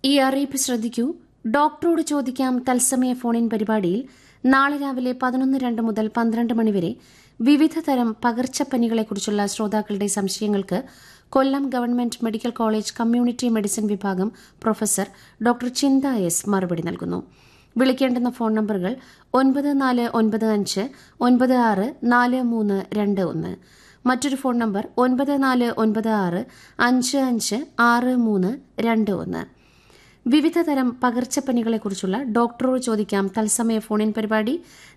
ഈ അറിയിപ്പ് ശ്രദ്ധിക്കൂ ഡോക്ടറോട് ചോദിക്കാം തത്സമയ ഫോണിൻ പരിപാടിയിൽ നാളെ രാവിലെ പതിനൊന്ന് രണ്ട് മുതൽ പന്ത്രണ്ട് മണിവരെ വിവിധ തരം പകർച്ചപ്പനികളെക്കുറിച്ചുള്ള ശ്രോതാക്കളുടെ സംശയങ്ങൾക്ക് Kollam government medical college community medicine വിഭാഗം പ്രൊഫസർ ഡോക്ടർ ചിന്ത എസ് മറുപടി നൽകുന്നു വിളിക്കേണ്ടുന്ന ഫോൺ നമ്പറുകൾ ഒൻപത് നാല് ഒൻപത് അഞ്ച് ഒൻപത് ആറ് നാല് മൂന്ന് രണ്ട് ഒന്ന് മറ്റൊരു ഫോൺ നമ്പർ ഒൻപത് നാല് ഒൻപത് ആറ് അഞ്ച് അഞ്ച് ആറ് മൂന്ന് രണ്ട് ഒന്ന് വിവിധ തരം പകർച്ചപ്പനികളെക്കുറിച്ചുള്ള ഡോക്ടറോട് ചോദിക്കാം തത്സമയ ഫോണിൻ പരിപാടി